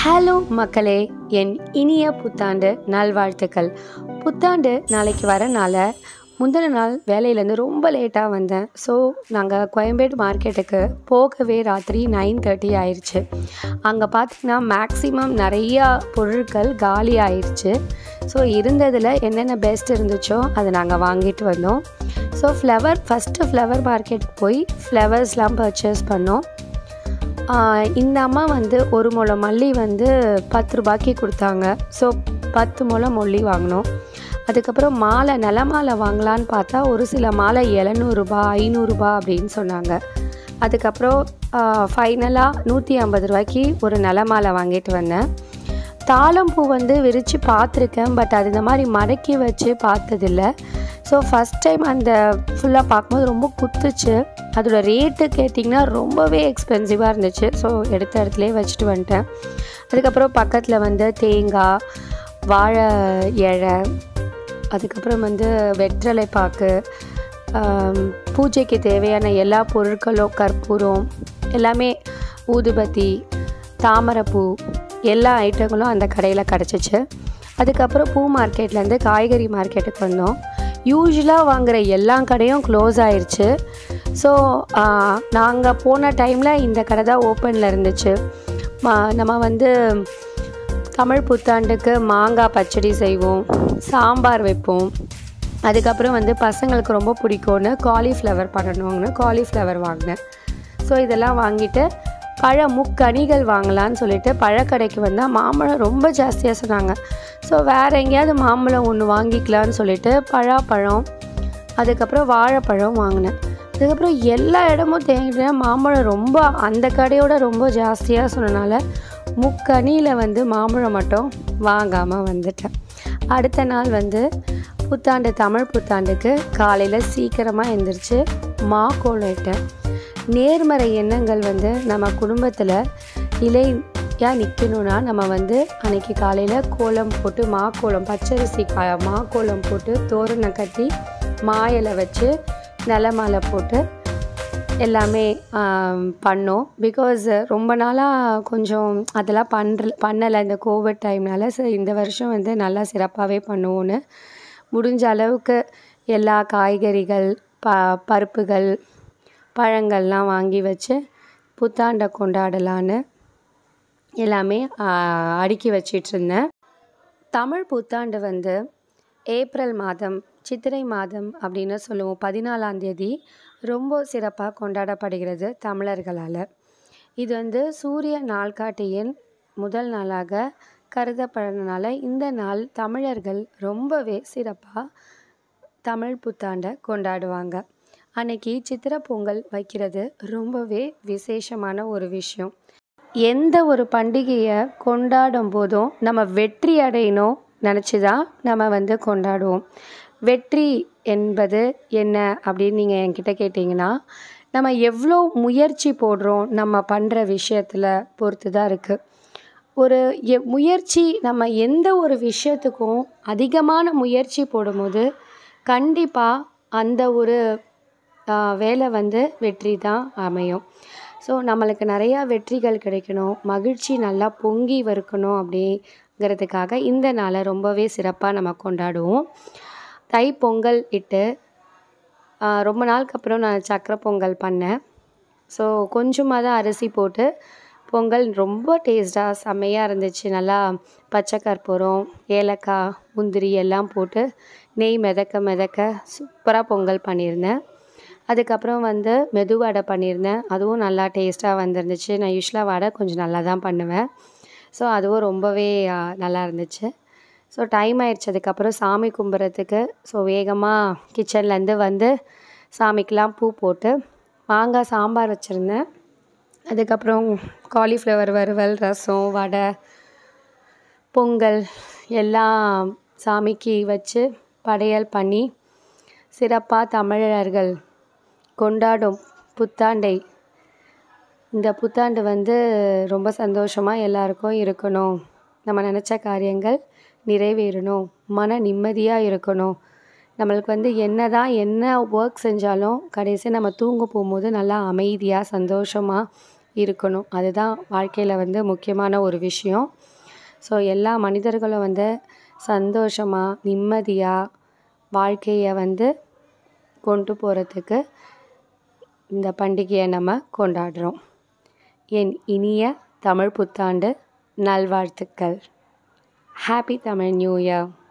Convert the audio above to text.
hello மக்களே என் இனிய புத்தாண்டு நல்வாழ்த்துக்கள் புத்தாண்டு நாளைக்கு வரனால முந்தின நாள் வேலையிலேருந்து ரொம்ப லேட்டாக வந்தேன் ஸோ நாங்கள் கோயம்பேடு மார்க்கெட்டுக்கு போகவே ராத்திரி நைன் தேர்ட்டி ஆயிடுச்சு அங்கே பார்த்திங்கன்னா மேக்ஸிமம் நிறையா பொருட்கள் காலி ஆயிடுச்சு ஸோ இருந்ததில் என்னென்ன பெஸ்ட் இருந்துச்சோ அதை நாங்கள் வாங்கிட்டு வந்தோம் so flower first flower market போய் ஃப்ளவர்ஸ்லாம் பர்ச்சேஸ் பண்ணோம் ஆஹ் இந்த அம்மா வந்து ஒரு முளை மல்லி வந்து பத்து ரூபாய்க்கு கொடுத்தாங்க ஸோ பத்து முளை மல்லி வாங்கினோம் அதுக்கப்புறம் மாலை நில மாலை வாங்கலான்னு பார்த்தா ஒரு சில மாலை எழுநூறுபா ஐநூறுரூபா அப்படின்னு சொன்னாங்க அதுக்கப்புறம் ஃபைனலாக நூற்றி ஐம்பது ரூபாய்க்கு ஒரு நில மாலை வாங்கிட்டு வந்தேன் தாளம்பூ வந்து விரித்து பார்த்துருக்கேன் பட் அது இந்த மாதிரி மடக்கி வச்சு பார்த்ததில்ல ஸோ ஃபஸ்ட் டைம் அந்த ஃபுல்லாக பார்க்கும்போது ரொம்ப குத்துச்சு அதோட ரேட்டு கேட்டிங்கன்னா ரொம்பவே எக்ஸ்பென்சிவாக இருந்துச்சு ஸோ எடுத்த இடத்துலே வச்சுட்டு வந்துட்டேன் அதுக்கப்புறம் பக்கத்தில் வந்து தேங்காய் வாழை இழை அதுக்கப்புறம் வந்து வெற்றலை பாக்கு ஆம், பூஜைக்கு தேவையான எல்லா பொருட்களும் கற்பூரம் எல்லாமே ஊதுபத்தி தாமரைப்பூ எல்லா ஐட்டங்களும் அந்த கடையில் கிடச்சிச்சு அதுக்கப்புறம் பூ மார்க்கெட்லேருந்து காய்கறி மார்க்கெட்டுக்கு வந்தோம் யூஸ்வலாக வாங்குகிற எல்லா கடையும் க்ளோஸ் ஆயிடுச்சு ஸோ நாங்கள் போன டைமில் இந்த கடை தான் ஓப்பனில் இருந்துச்சு ம- நம்ம வந்து தமிழ் புத்தாண்டுக்கு மாங்காய் பச்சடி செய்வோம் சாம்பார் வைப்போம் அதுக்கப்புறம் வந்து பசங்களுக்கு ரொம்ப பிடிக்கும்னு காலிஃப்ளவர் பண்ணணும்னு காலிஃப்ளவர் வாங்கினேன் ஸோ இதெல்லாம் வாங்கிட்டு பழ முக்கனிகள் வாங்கலான்னு சொல்லிட்டு பழக்கடைக்கு வந்தால் மாம்பழம் ரொம்ப ஜாஸ்தியாக சொன்னாங்க ஸோ வேறு எங்கேயாவது மாம்பழம் ஒன்று வாங்கிக்கலான்னு சொல்லிட்டு பழாப்பழம் அதுக்கப்புறம் வாழைப்பழம் வாங்கினேன் அதுக்கப்புறம் எல்லா இடமும் தேங்கினேன் மாம்பழம் ரொம்ப அந்த கடையோட ரொம்ப ஜாஸ்தியாக சொன்னனால முக்கனியில் வந்து மாம்பழம் மட்டும் வாங்காமல் வந்துட்டேன் அடுத்த நாள் வந்து புத்தாண்டு தமிழ் புத்தாண்டுக்கு காலையில் சீக்கிரமாக எழுந்திரிச்சு மா கோலம் இட்டேன் நேர்மறை எண்ணங்கள் வந்து நம்ம குடும்பத்தில் நிலையாக நிற்கணும்னா நம்ம வந்து அன்னைக்கு காலையில் கோலம் போட்டு மா கோலம் பச்சரிசி கா மா கோலம் போட்டு தோரணம் கட்டி மா இலை வச்சு நிலமாலை போட்டு எல்லாமே ஆம், பண்ணோம் பிகாஸ் ரொம்ப நாளாக கொஞ்சம் அதெல்லாம் பண்ணுற பண்ணலை இந்த கோவிட் டைம்னால ஸோ இந்த வருஷம் வந்து நல்லா சிறப்பாகவே பண்ணுவோன்னு முடிஞ்ச அளவுக்கு எல்லா காய்கறிகள் ப பருப்புகள் பழங்கள்லாம் வாங்கி வச்சு புத்தாண்டை கொண்டாடலான்னு எல்லாமே ஆ, அடுக்கி வச்சிட்டு இருந்தேன் தமிழ் புத்தாண்டு வந்து ஏப்ரல் மாதம் சித்திரை மாதம் அப்படின்னு சொல்லுவோம் பதினாலாம் தேதி ரொம்ப சிறப்பாக கொண்டாடப்படுகிறது தமிழர்களால் இது வந்து சூரிய நாள்காட்டியின் முதல் நாளாக கருதப்படுறதுனால இந்த நாள் தமிழர்கள் ரொம்பவே சிறப்பாக தமிழ் புத்தாண்டை கொண்டாடுவாங்க அன்னைக்கு சித்திரை பொங்கல் வைக்கிறது ரொம்பவே விசேஷமான ஒரு விஷயம் எந்த ஒரு பண்டிகையை கொண்டாடும் போதும் நம்ம வெற்றி அடையணும் நினச்சி தான் நம்ம வந்து கொண்டாடுவோம் வெற்றி என்பது என்ன அப்படின்னு நீங்கள் என்கிட்ட கேட்டிங்கன்னா நம்ம எவ்வளோ முயற்சி போடுறோம் நம்ம பண்ணுற விஷயத்தில் பொறுத்து தான் இருக்குது ஒரு எ முயற்சி நம்ம எந்த ஒரு விஷயத்துக்கும் அதிகமான முயற்சி போடும்போது கண்டிப்பாக அந்த ஒரு ஆ, வேலை வந்து வெற்றி தான் அமையும் ஸோ நம்மளுக்கு நிறையா வெற்றிகள் கிடைக்கணும் மகிழ்ச்சி நல்லா பொங்கி இருக்கணும் அப்படிங்கிறதுக்காக இந்த நாளை ரொம்பவே சிறப்பாக நம்ம கொண்டாடுவோம் தை பொங்கல் இட்டு ஆ, ரொம்ப நாளுக்கு அப்புறம் நான் சக்கரை பொங்கல் பண்ணேன் ஸோ கொஞ்சமாக தான் அரிசி போட்டு பொங்கல் ரொம்ப டேஸ்ட்டாக செம்மையாக இருந்துச்சு நல்லா பச்சை கற்பூரம் ஏலக்காய் முந்திரி எல்லாம் போட்டு நெய் மிதக்க மிதக்க சூப்பராக பொங்கல் பண்ணியிருந்தேன் அதுக்கப்புறம் வந்து மெது வடை பண்ணியிருந்தேன் அதுவும் நல்லா டேஸ்ட்டாக வந்திருந்துச்சு நான் யூஸ்வலாக வடை கொஞ்சம் நல்லா தான் பண்ணுவேன் ஸோ அதுவும் ரொம்பவே ஆ, நல்லா இருந்துச்சு ஸோ டைம் ஆயிடுச்சு அதுக்கப்புறம் சாமி கும்பிட்றதுக்கு ஸோ வேகமாக கிச்சன்லேருந்து வந்து சாமிக்கெலாம் பூ போட்டு மாங்காய் சாம்பார் வச்சுருந்தேன் அதுக்கப்புறம் காலிஃப்ளவர் வறுவல் ரசம் வடை பொங்கல் எல்லாம் சாமிக்கு வச்சு படையல் பண்ணி சிறப்பாக தமிழர்கள் கொண்டாடும் புத்தாண்டை இந்த புத்தாண்டு வந்து ரொம்ப சந்தோஷமாக எல்லாருக்கும் இருக்கணும் நம்ம நினச்ச காரியங்கள் நிறைவேறணும் மன நிம்மதியாக இருக்கணும் நம்மளுக்கு வந்து என்ன தான் என்ன ஒர்க் செஞ்சாலும் கடைசி நம்ம தூங்க போகும்போது நல்லா அமைதியாக சந்தோஷமாக இருக்கணும் அதுதான் வாழ்க்கையில் வந்து முக்கியமான ஒரு விஷயம் ஸோ எல்லா மனிதர்களும் வந்து சந்தோஷமாக நிம்மதியாக வாழ்க்கையை வந்து கொண்டு போகிறதுக்கு இந்த பண்டிகையை நம்ம கொண்டாடுறோம் என் இனிய தமிழ் புத்தாண்டு நல்வாழ்த்துக்கள் ஹாப்பி தமிழ் நியூ இயர்